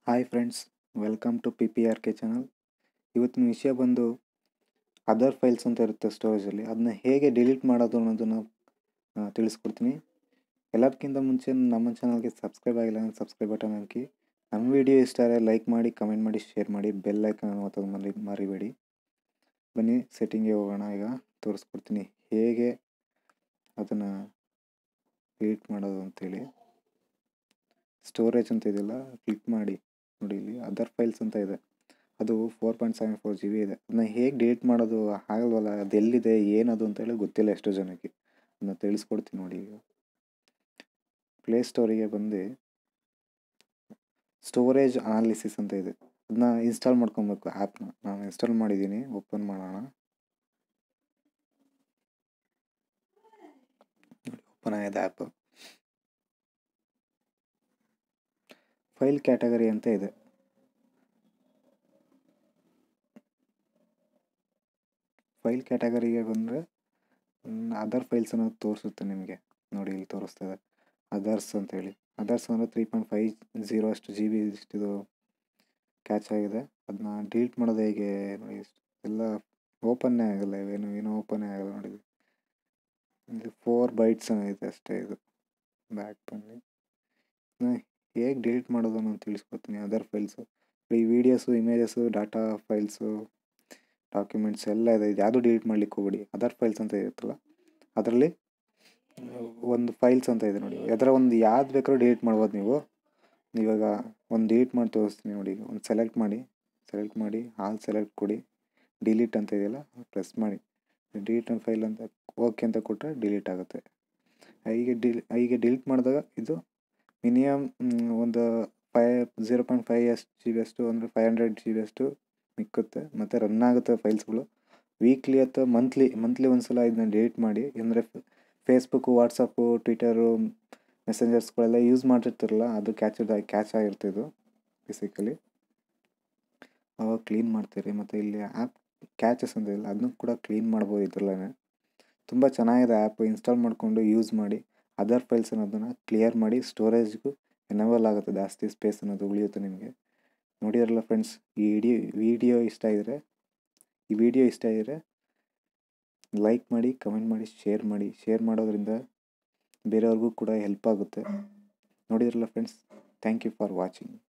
hi friends welcome to P P R K channel ಇವತ್ತಿನ ವಿಷಯ ಬಂದು ಅದರ್ ಫೈಲ್ಸ್ ಅಂತ ಇರುತ್ತೆ ಸ್ಟೋರೇಜಲ್ಲಿ ಅದನ್ನ ಹೇಗೆ ಡಿಲೀಟ್ ಮಾಡೋದು ಅನ್ನೋದನ್ನು ಆ, ತಿಳಿಸ್ಕೊಡ್ತೀನಿ ಎಲ್ಲದಕ್ಕಿಂತ ಮುಂಚೆ ನಮ್ಮ ಚಾನಲ್ಗೆ ಸಬ್ಸ್ಕ್ರೈಬ್ ಆಗಿಲ್ಲ ಅಂದರೆ ಸಬ್ಸ್ಕ್ರೈಬ್ ಬಟನ್ ಹಾಕಿ ನಮ್ಮ ವಿಡಿಯೋ ಇಷ್ಟ ಆದರೆ ಲೈಕ್ ಮಾಡಿ ಕಮೆಂಟ್ ಮಾಡಿ ಶೇರ್ ಮಾಡಿ ಬೆಲ್ ಐಕನ್ ಒತ್ತೋದು ಮರಿ ಮರಿಬೇಡಿ ಬನ್ನಿ ಸೆಟ್ಟಿಂಗ್ಗೆ ಹೋಗೋಣ ಈಗ ತೋರಿಸ್ಕೊಡ್ತೀನಿ ಹೇಗೆ ಅದನ್ನು ಡಿಲೀಟ್ ಮಾಡೋದು ಅಂತೇಳಿ ಸ್ಟೋರೇಜ್ ಅಂತ ಇದೆಯಲ್ಲ ಕ್ಲಿಕ್ ಮಾಡಿ ನೋಡಿ ಇಲ್ಲಿ ಅದರ್ ಫೈಲ್ಸ್ ಅಂತ ಇದೆ ಅದು four point seven four G B ಇದೆ ಅದನ್ನ ಹೇಗೆ ಡಿಲೀಟ್ ಮಾಡೋದು ಆಗಲ್ವಲ್ಲ ಅದು ಎಲ್ಲಿದೆ ಏನದು ಅಂತೇಳಿ ಗೊತ್ತಿಲ್ಲ ಎಷ್ಟೋ ಜನಕ್ಕೆ ಅದನ್ನ ತಿಳಿಸ್ಕೊಡ್ತೀನಿ ನೋಡಿ ಈಗ ಪ್ಲೇ ಸ್ಟೋರಿಗೆ ಬಂದು ಸ್ಟೋರೇಜ್ ಅನಾಲಿಸಿಸ್ ಅಂತ ಇದೆ ಅದನ್ನ ಇನ್ಸ್ಟಾಲ್ ಮಾಡ್ಕೊಬೇಕು ಆ್ಯಪ್ನ ನಾನು ಇನ್ಸ್ಟಾಲ್ ಮಾಡಿದ್ದೀನಿ ಓಪನ್ ಮಾಡೋಣ ಓಪನ್ ಆಗಿದೆ ಆ್ಯಪ್ ಫೈಲ್ ಕ್ಯಾಟಗರಿ ಅಂತ ಇದೆ ಫೈಲ್ ಕ್ಯಾಟಗರಿಗೆ ಬಂದರೆ ಅದರ್ ಫೈಲ್ಸ್ ಅನ್ನೋದು ತೋರಿಸುತ್ತೆ ನಿಮಗೆ ನೋಡಿ ಇಲ್ಲಿ ತೋರಿಸ್ತಾ ಇದೆ ಅದರ್ಸ್ ಅಂತೇಳಿ ಅದರ್ಸ್ ಅಂದರೆ ತ್ರೀ ಪಾಯಿಂಟ್ ಫೈವ್ ಜೀರೋ ಅಷ್ಟು ಜಿ ಬಿ ಇಷ್ಟಿದು ಕ್ಯಾಚ್ ಆಗಿದೆ ಅದನ್ನ ಡಿಲೀಟ್ ಮಾಡೋದು ಹೇಗೆ ನೋಡಿ ಇಷ್ಟು ಎಲ್ಲ ಓಪನ್ನೇ ಆಗಲ್ಲ ಇವೇನು ಏನೂ ಓಪನ್ನೇ ಆಗಲ್ಲ ನೋಡಿ ಇದು ಫೋರ್ ಬೈಟ್ಸ್ ಇದೆ ಅಷ್ಟೇ ಇದು ಬ್ಯಾಕ್ ಬನ್ನಿ ಹೇಗೆ ಡಿಲೀಟ್ ಮಾಡೋದು ನಾನು ತಿಳಿಸ್ಕೊಡ್ತೀನಿ ಅದರ್ ಫೈಲ್ಸು ಈ videos images data files documents ಎಲ್ಲ ಇದೆ ಇದು ಯಾವುದು ಡಿಲೀಟ್ ಮಾಡ್ಲಿಕ್ಕೆ ಹೋಗ್ಬೇಡಿ ಅದರ್ ಫೈಲ್ಸ್ ಅಂತ ಇರುತ್ತಲ್ಲ ಅದರಲ್ಲಿ ಒಂದು ಫೈಲ್ಸ್ ಅಂತ ಇದೆ ನೋಡಿ ಅದರ ಒಂದು ಯಾವ್ದು ಬೇಕಾದ್ರೂ ಡಿಲೀಟ್ ಮಾಡ್ಬೋದು ನೀವು ಇವಾಗ ಒಂದು ಡಿಲೀಟ್ ಮಾಡಿ ತೋರಿಸ್ತೀನಿ ನೋಡಿ ಈಗ ಒಂದು ಸೆಲೆಕ್ಟ್ ಮಾಡಿ ಸೆಲೆಕ್ಟ್ ಮಾಡಿ ಆಲ್ ಸೆಲೆಕ್ಟ್ ಕೊಡಿ ಡಿಲೀಟ್ ಅಂತ ಇದೆಯಲ್ಲ ಪ್ರೆಸ್ ಮಾಡಿ ಡಿಲೀಟ್ ಫೈಲ್ ಅಂತ ಓಕೆ ಅಂತ ಕೊಟ್ಟರೆ ಡಿಲೀಟ್ ಆಗುತ್ತೆ ಹೀಗೆ ಡಿಲ್ ಹೀಗೆ ಡಿಲೀಟ್ ಮಾಡಿದಾಗ ಇದು ಮಿನಿಮಮ್ ಒಂದು ಫೈ ಝೀರೋ ಪಾಯಿಂಟ್ ಫೈವ್ ಅಷ್ಟು ಜಿ ಬಿ ಅಷ್ಟು ಅಂದರೆ ಫೈವ್ ಹಂಡ್ರೆಡ್ ಜಿ ಬಿ ಅಷ್ಟು ಮಿಕ್ಕುತ್ತೆ ಮತ್ತು ರನ್ ಆಗುತ್ತೆ ಫೈಲ್ಸ್ಗಳು ವೀಕ್ಲಿ ಅಥವಾ ಮಂತ್ಲಿ ಮಂತ್ಲಿ ಒಂದು ಸಲ ಇದನ್ನ ಡಿಲೀಟ್ ಮಾಡಿ ಅಂದರೆ ಫೇಸ್ಬುಕ್ಕು ವಾಟ್ಸಪ್ಪು ಟ್ವಿಟರು ಮೆಸೆಂಜರ್ಸ್ಗಳೆಲ್ಲ ಯೂಸ್ ಮಾಡ್ತಿರ್ತಿರಲ್ಲ ಅದು ಕ್ಯಾಚ್ ಕ್ಯಾಚ್ ಆಗಿರುತ್ತೆ ಇದು ಬೇಸಿಕಲಿ ಅವಾಗ ಕ್ಲೀನ್ ಮಾಡ್ತೀರಿ ಮತ್ತು ಇಲ್ಲಿ ಆ್ಯಪ್ ಕ್ಯಾಚಸ್ ಅಂತ ಇಲ್ಲ ಅದನ್ನು ಕೂಡ ಕ್ಲೀನ್ ಮಾಡ್ಬೋದು ಇದ್ರಲ್ಲೇ ತುಂಬ ಚೆನ್ನಾಗಿದೆ ಆ್ಯಪ್ ಇನ್ಸ್ಟಾಲ್ ಮಾಡಿಕೊಂಡು ಯೂಸ್ ಮಾಡಿ ಅದರ್ ಫೈಲ್ಸ್ ಅನ್ನೋದನ್ನು ಕ್ಲಿಯರ್ ಮಾಡಿ ಸ್ಟೋರೇಜ್ಗೂ ಎನಬಲ್ ಆಗುತ್ತೆ ಜಾಸ್ತಿ ಸ್ಪೇಸ್ ಅನ್ನೋದು ಉಳಿಯುತ್ತೆ ನಿಮಗೆ ನೋಡಿರಲ್ಲ ಫ್ರೆಂಡ್ಸ್ ಈ ವಿಡಿಯೋ ವಿಡಿಯೋ ಇಷ್ಟ ಇದ್ದರೆ ಈ ವಿಡಿಯೋ ಇಷ್ಟ ಇದ್ದರೆ ಲೈಕ್ ಮಾಡಿ ಕಮೆಂಟ್ ಮಾಡಿ ಶೇರ್ ಮಾಡಿ ಶೇರ್ ಮಾಡೋದ್ರಿಂದ ಬೇರೆಯವ್ರಿಗೂ ಕೂಡ ಹೆಲ್ಪ್ ಆಗುತ್ತೆ ನೋಡಿದ್ರಲ್ಲ friends thank you for watching